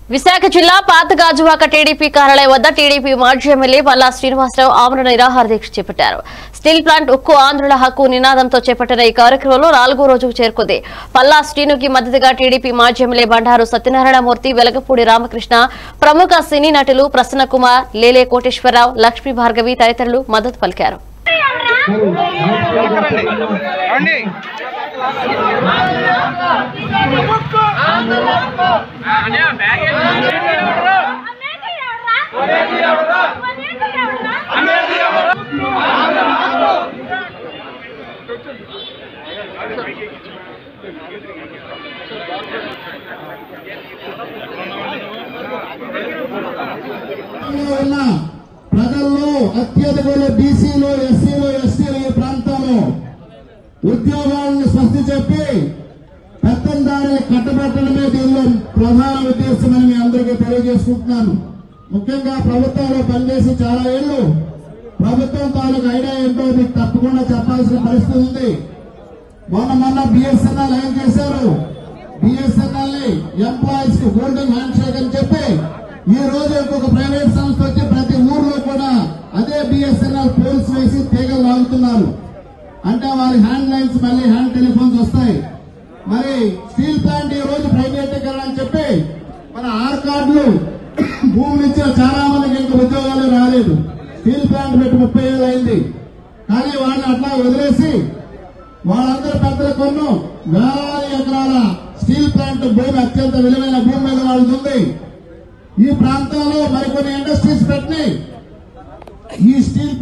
విశాఖ జిల్లా పాతగాజువాక టీడీపీ కార్యాలయం వద్ద టీడీపీ మాజీ ఎమ్మెల్యే పల్లా శ్రీనివాసరావు ఆమరణ నిరాహార దీక్ష చేపట్టారు స్టీల్ ప్లాంట్ ఉక్కు ఆంధ్రుల హక్కు నినాదంతో చేపట్టిన ఈ కార్యక్రమంలో నాలుగో రోజుకు చేరుకుంది పల్లా శ్రీనుకి మద్దతుగా టీడీపీ మాజీ ఎమ్మెల్యే బండారు సత్యనారాయణమూర్తి వెలగపూడి రామకృష్ణ ప్రముఖ సినీ నటులు ప్రసన్న కుమార్ లేలే కోటేశ్వరరావు లక్ష్మీ భార్గవి తదితరులు మద్దతు పలికారు రండి ప్రాంతంలో ఉన్న ప్రజల్లో అత్యధికులు బీసీలు ఎస్సీలు ఎస్టీలు ఈ ప్రాంతంలో ఉద్యోగాలను స్వస్తి చెప్పి పెత్తందారులు కట్టబెట్టడమే దీనిలో ప్రధాన ఉద్దేశమని మీ అందరికీ తెలియజేసుకుంటున్నాను ముఖ్యంగా ప్రభుత్వంలో పనిచేసి చాలా ఏళ్ళు ప్రభుత్వం తాలూకు ఐడియా ఏంటో మీకు తప్పకుండా చెప్పాల్సిన పరిస్థితి ఉంది మొన్న మొన్న బిఎస్ఎన్ఎల్ ఏం చేశారు బిఎస్ఎన్ఎల్ ని ఎంప్లాయీస్ కి గోల్డెన్ హ్యాండ్ షేక్ అని చెప్పి ఈ రోజు ఇంకొక ప్రైవేట్ సంస్థ వచ్చి ప్రతి ఊర్లో కూడా అదే బిఎస్ఎన్ఎల్ పోల్స్ వేసి తీగలు లాగుతున్నారు అంటే వారి హ్యాండ్ లైన్స్ మళ్ళీ హ్యాండ్ టెలిఫోన్స్ వస్తాయి మరి స్టీల్ ప్లాంట్ ఈ రోజు ప్రైవేటీకరణ అని చెప్పి మన ఆర్ కార్డులు భూములు ఇచ్చిన చాలా మందికి ఇంకా ఉద్యోగాలు రాలేదు స్టీల్ ప్లాంట్ పెట్టి ముప్పై ఏళ్ళు అయింది కానీ వాళ్ళని అట్లా వదిలేసి వాళ్ళందరూ పెద్దల కొన్ను వేలాది ఎకరాల స్టీల్ ప్లాంట్ భూమి అత్యంత విలువైన భూమి మీద వాళ్ళది ఉంది ఈ ప్రాంతంలో మరికొన్ని ఇండస్ట్రీస్ పెట్టి ఈ స్టీల్